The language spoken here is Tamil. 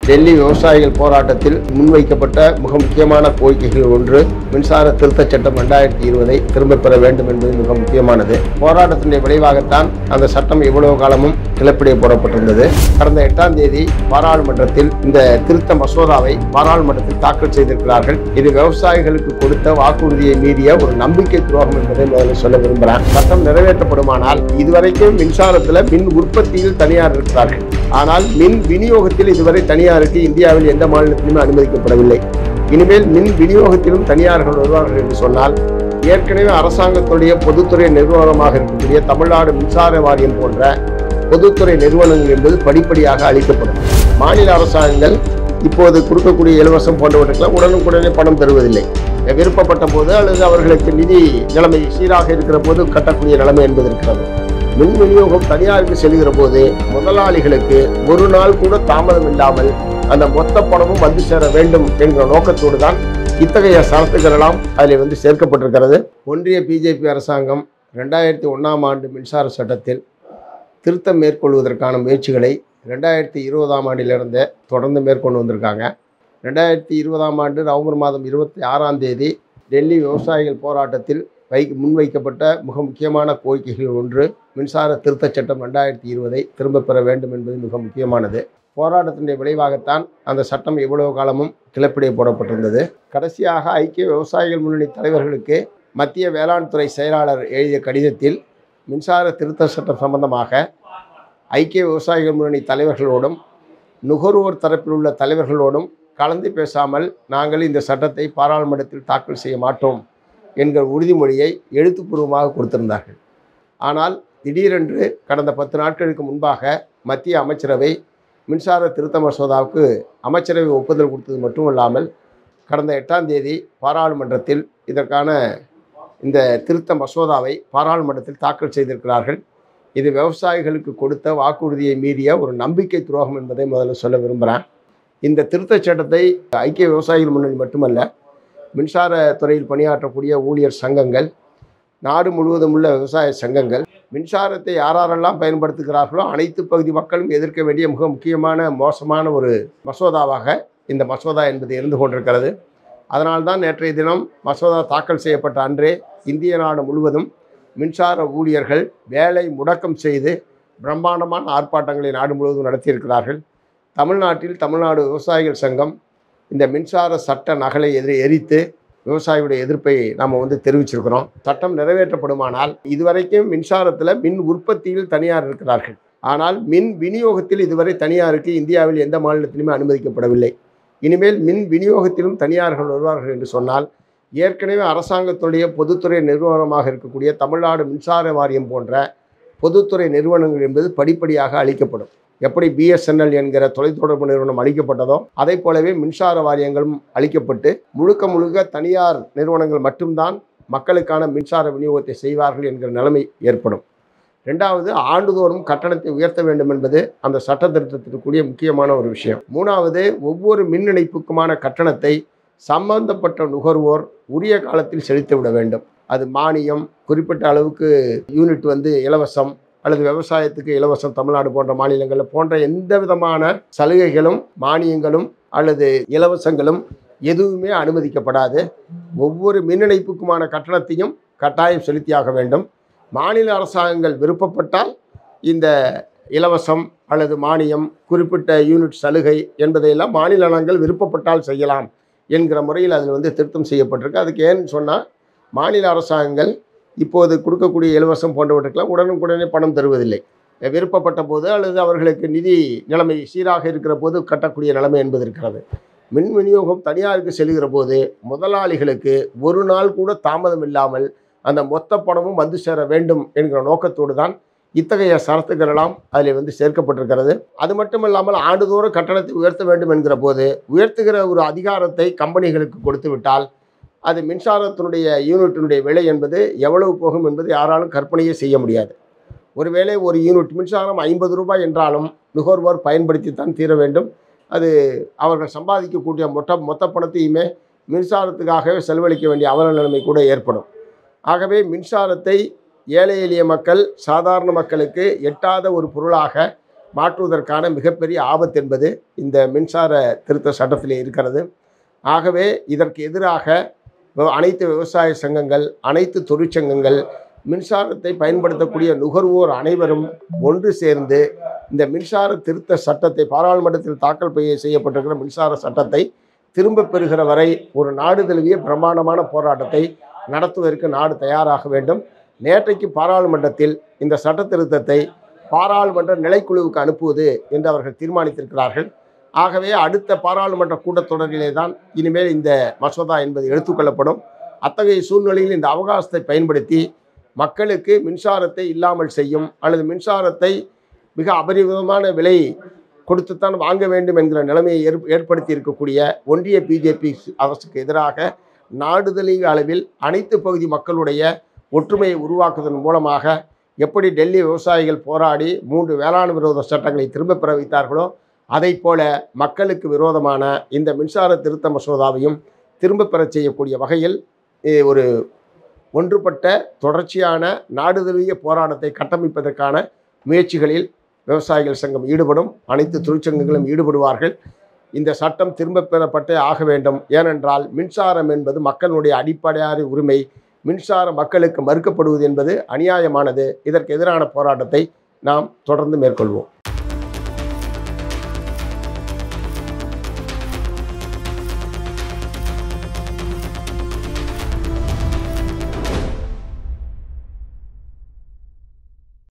டெல்லி விவசாயிகள் போராட்டத்தில் முன்வைக்கப்பட்ட மிக முக்கியமான கோரிக்கைகள் ஒன்று மின்சார திருத்தச் சட்டம் ரெண்டாயிரத்தி இருபதை திரும்பப் பெற வேண்டும் என்பது மிக முக்கியமானது போராட்டத்தினுடைய விளைவாகத்தான் அந்த சட்டம் இவ்வளவு காலமும் கிளப்பிலே போடப்பட்டிருந்தது கடந்த எட்டாம் தேதி பாராளுமன்றத்தில் இந்த திருத்த மசோதாவை பாராளுமன்றத்தில் தாக்கல் செய்திருக்கிறார்கள் இது விவசாயிகளுக்கு கொடுத்த வாக்குறுதியை மீறிய ஒரு நம்பிக்கை துரோகம் என்பதை முதல்ல சொல்ல விரும்புகிறேன் சட்டம் நிறைவேற்றப்படுமானால் இதுவரைக்கும் மின்சாரத்தில் மின் உற்பத்தியில் தனியார் இருக்கிறார்கள் ஆனால் மின் விநியோகத்தில் இதுவரை தனியாருக்கு இந்தியாவில் எந்த மாநிலத்திலுமே அனுமதிக்கப்படவில்லை இனிமேல் மின் விநியோகத்திலும் தனியார்கள் வருவார்கள் என்று சொன்னால் ஏற்கனவே அரசாங்கத்துடைய பொதுத்துறை நிறுவனமாக இருக்கக்கூடிய தமிழ்நாடு மின்சார வாரியம் போன்ற பொதுத்துறை நிறுவனங்கள் என்பது படிப்படியாக அளிக்கப்படும் மாநில அரசாங்கங்கள் இப்போது கொடுக்கக்கூடிய இலவசம் போன்றவற்றுக்கெல்லாம் உடனுக்குடனே பணம் தருவதில்லை விருப்பப்பட்ட போது அல்லது அவர்களுக்கு நிதி நிலைமை சீராக இருக்கிற போது கட்டக்கூடிய நிலைமை என்பது இருக்கிறது மின் விநியோகம் தனியாருக்கு செல்கிற போது முதலாளிகளுக்கு ஒரு நாள் கூட தாமதம் இல்லாமல் அந்த மொத்த பணமும் வந்து சேர வேண்டும் என்கிற நோக்கத்தோடு தான் இத்தகைய சரத்துக்கள் எல்லாம் அதில் வந்து சேர்க்கப்பட்டிருக்கிறது ஒன்றிய பிஜேபி அரசாங்கம் ரெண்டாயிரத்தி ஒன்றாம் ஆண்டு மின்சார சட்டத்தில் திருத்தம் மேற்கொள்வதற்கான முயற்சிகளை ரெண்டாயிரத்தி இருபதாம் ஆண்டிலிருந்தே தொடர்ந்து மேற்கொண்டு வந்திருக்காங்க ரெண்டாயிரத்தி இருபதாம் ஆண்டு நவம்பர் மாதம் இருபத்தி ஆறாம் தேதி டெல்லி விவசாயிகள் போராட்டத்தில் வை முன்வைக்கப்பட்ட மிக முக்கியமான கோரிக்கைகள் ஒன்று மின்சார திருத்தச் சட்டம் ரெண்டாயிரத்தி இருபதை திரும்பப் பெற வேண்டும் என்பது மிக முக்கியமானது போராட்டத்தினுடைய விளைவாகத்தான் அந்த சட்டம் இவ்வளவு காலமும் கிளப்பிலே போடப்பட்டிருந்தது கடைசியாக ஐக்கிய விவசாயிகள் முன்னணி தலைவர்களுக்கு மத்திய வேளாண் துறை செயலாளர் எழுதிய கடிதத்தில் மின்சார திருத்த சட்டம் சம்பந்தமாக ஐக்கிய விவசாயிகள் முன்னணி தலைவர்களோடும் நுகர்வோர் தரப்பில் உள்ள தலைவர்களோடும் கலந்து பேசாமல் நாங்கள் இந்த சட்டத்தை பாராளுமன்றத்தில் தாக்கல் செய்ய மாட்டோம் என்கிற உறுதிமொழியை எழுத்துப்பூர்வமாக கொடுத்திருந்தார்கள் ஆனால் திடீரென்று கடந்த பத்து நாட்களுக்கு முன்பாக மத்திய அமைச்சரவை மின்சார திருத்த மசோதாவுக்கு அமைச்சரவை ஒப்புதல் கொடுத்தது மட்டுமல்லாமல் கடந்த எட்டாம் தேதி பாராளுமன்றத்தில் இதற்கான இந்த திருத்த மசோதாவை பாராளுமன்றத்தில் தாக்கல் செய்திருக்கிறார்கள் இது விவசாயிகளுக்கு கொடுத்த வாக்குறுதியை மீறிய ஒரு நம்பிக்கை துரோகம் என்பதை முதல்ல சொல்ல விரும்புகிறேன் இந்த திருத்தச் சட்டத்தை ஐக்கிய விவசாயிகள் முன்னணி மட்டுமல்ல மின்சார துறையில் பணியாற்றக்கூடிய ஊழியர் சங்கங்கள் நாடு முழுவதும் உள்ள விவசாய சங்கங்கள் மின்சாரத்தை யாரெல்லாம் பயன்படுத்துகிறார்களோ அனைத்து பகுதி மக்களும் எதிர்க்க வேண்டிய மிக முக்கியமான மோசமான ஒரு மசோதாவாக இந்த மசோதா என்பது இருந்து கொண்டிருக்கிறது அதனால்தான் நேற்றைய தினம் மசோதா தாக்கல் செய்யப்பட்ட அன்றே இந்திய நாடு முழுவதும் மின்சார ஊழியர்கள் வேலை முடக்கம் செய்து பிரம்மாண்டமான ஆர்ப்பாட்டங்களை நாடு முழுவதும் நடத்தியிருக்கிறார்கள் தமிழ்நாட்டில் தமிழ்நாடு விவசாயிகள் சங்கம் இந்த மின்சார சட்ட நகலை எதிரி எரித்து விவசாயியுடைய எதிர்ப்பை நாம் வந்து தெரிவிச்சிருக்கிறோம் சட்டம் நிறைவேற்றப்படுமானால் இதுவரைக்கும் மின்சாரத்தில் மின் உற்பத்தியில் தனியார் இருக்கிறார்கள் ஆனால் மின் விநியோகத்தில் இதுவரை தனியாருக்கு இந்தியாவில் எந்த மாநிலத்திலுமே அனுமதிக்கப்படவில்லை இனிமேல் மின் விநியோகத்திலும் தனியார்கள் வருவார்கள் என்று சொன்னால் ஏற்கனவே அரசாங்கத்துடைய பொதுத்துறை நிறுவனமாக இருக்கக்கூடிய தமிழ்நாடு மின்சார வாரியம் போன்ற பொதுத்துறை நிறுவனங்கள் என்பது படிப்படியாக அளிக்கப்படும் எப்படி பிஎஸ்என்எல் என்கிற தொலைத்தொடர்பு நிறுவனம் அளிக்கப்பட்டதோ அதை போலவே மின்சார வாரியங்களும் அளிக்கப்பட்டு முழுக்க முழுக்க தனியார் நிறுவனங்கள் மட்டும்தான் மக்களுக்கான மின்சார விநியோகத்தை செய்வார்கள் என்கிற நிலைமை ஏற்படும் ரெண்டாவது ஆண்டுதோறும் கட்டணத்தை உயர்த்த வேண்டும் என்பது அந்த சட்ட திருத்தத்திற்குரிய முக்கியமான ஒரு விஷயம் மூணாவது ஒவ்வொரு மின் இணைப்புக்குமான கட்டணத்தை சம்பந்தப்பட்ட நுகர்வோர் உரிய காலத்தில் செலுத்தி விட வேண்டும் அது மானியம் குறிப்பிட்ட அளவுக்கு யூனிட் வந்து இலவசம் அல்லது விவசாயத்துக்கு இலவசம் தமிழ்நாடு போன்ற மாநிலங்களில் போன்ற எந்த விதமான சலுகைகளும் மானியங்களும் அல்லது இலவசங்களும் எதுவுமே அனுமதிக்கப்படாது ஒவ்வொரு மின் இணைப்புக்குமான கட்டணத்தையும் கட்டாயம் செலுத்தியாக வேண்டும் மாநில அரசாங்கங்கள் விருப்பப்பட்டால் இந்த இலவசம் அல்லது மானியம் குறிப்பிட்ட யூனிட் சலுகை என்பதையெல்லாம் மாநில அரசாங்கங்கள் விருப்பப்பட்டால் செய்யலாம் என்கிற முறையில் அதில் வந்து திருத்தம் செய்யப்பட்டிருக்கு அதுக்கு ஏன்னு சொன்னால் மாநில அரசாங்கங்கள் இப்போது கொடுக்கக்கூடிய இலவசம் போன்றவற்றுக்கெல்லாம் உடனுக்குடனே பணம் தருவதில்லை விருப்பப்பட்ட போது அல்லது அவர்களுக்கு நிதி நிலைமை சீராக இருக்கிற போது கட்டக்கூடிய நிலைமை என்பது இருக்கிறது மின் விநியோகம் தனியாருக்கு செல்கிற போது முதலாளிகளுக்கு ஒரு நாள் கூட தாமதம் இல்லாமல் அந்த மொத்த பணமும் வந்து சேர வேண்டும் என்கிற நோக்கத்தோடு தான் இத்தகைய சரத்துக்கள் எல்லாம் அதில் வந்து சேர்க்கப்பட்டிருக்கிறது அது மட்டுமல்லாமல் ஆண்டுதோறும் கட்டணத்தை உயர்த்த வேண்டும் என்கிற போது உயர்த்துகிற ஒரு அதிகாரத்தை கம்பெனிகளுக்கு கொடுத்து விட்டால் அது மின்சாரத்தினுடைய யூனிட்டினுடைய விலை என்பது எவ்வளவு போகும் என்பது யாராலும் கற்பனையே செய்ய முடியாது ஒருவேளை ஒரு யூனிட் மின்சாரம் ஐம்பது ரூபாய் என்றாலும் நுகர்வோர் பயன்படுத்தித்தான் தீர வேண்டும் அது அவர்கள் சம்பாதிக்கக்கூடிய மொத்த மொத்த பணத்தையுமே மின்சாரத்துக்காகவே செலவழிக்க வேண்டிய அவல நிலைமை கூட ஏற்படும் ஆகவே மின்சாரத்தை ஏழை எளிய மக்கள் சாதாரண மக்களுக்கு எட்டாத ஒரு பொருளாக மாற்றுவதற்கான மிகப்பெரிய ஆபத்து என்பது இந்த மின்சார திருத்த சட்டத்திலே இருக்கிறது ஆகவே இதற்கு எதிராக வ- அனைத்து விவசாய சங்கங்கள் அனைத்து தொழிற்சங்கங்கள் மின்சாரத்தை பயன்படுத்தக்கூடிய நுகர்வோர் அனைவரும் ஒன்று சேர்ந்து இந்த மின்சார திருத்த சட்டத்தை பாராளுமன்றத்தில் தாக்கல் செய்ய- செய்யப்பட்டிருக்கிற மின்சார சட்டத்தை திரும்ப பெறுகிற வரை ஒரு நாடு தழுவிய பிரமாண்டமான போராட்டத்தை நடத்துவதற்கு நாடு தயாராக வேண்டும் நேற்றைக்கு பாராளுமன்றத்தில் இந்த சட்ட திருத்தத்தை பாராளுமன்ற நிலைக்குழுவுக்கு அனுப்புவது என்று அவர்கள் தீர்மானித்திருக்கிறார்கள் ஆகவே அடுத்த பாராளுமன்ற கூட்டத்தொடரிலே தான் இனிமேல் இந்த மசோதா என்பது எடுத்துக்கொள்ளப்படும் அத்தகைய சூழ்நிலையில் இந்த அவகாசத்தை பயன்படுத்தி மக்களுக்கு மின்சாரத்தை இல்லாமல் செய்யும் அல்லது மின்சாரத்தை மிக அபரிவிதமான விலை கொடுத்துத்தான் வாங்க வேண்டும் என்கிற நிலைமையை ஏற் ஏற்படுத்தி இருக்கக்கூடிய ஒன்றிய பிஜேபி அரசுக்கு எதிராக நாடுதழிய அளவில் அனைத்து பகுதி மக்களுடைய ஒற்றுமையை உருவாக்குவதன் மூலமாக எப்படி டெல்லி விவசாயிகள் போராடி மூன்று வேளாண் விரோத சட்டங்களை திரும்ப பெற வைத்தார்களோ அதைப் போல மக்களுக்கு விரோதமான இந்த மின்சார திருத்த மசோதாவையும் திரும்ப பெறச் செய்யக்கூடிய வகையில் eh, ஒரு ஒன்றுபட்ட தொடர்ச்சியான நாடு தழுவிய போராட்டத்தை கட்டமைப்பதற்கான முயற்சிகளில் விவசாயிகள் சங்கம் ஈடுபடும் அனைத்து தொழிற்சங்கங்களும் ஈடுபடுவார்கள் இந்த சட்டம் திரும்பப் பெறப்பட்டே ஆக வேண்டும் ஏனென்றால் மின்சாரம் என்பது மக்களுடைய அடிப்படையான உரிமை மின்சாரம் மக்களுக்கு மறுக்கப்படுவது என்பது அநியாயமானது இதற்கு எதிரான போராட்டத்தை நாம் தொடர்ந்து மேற்கொள்வோம்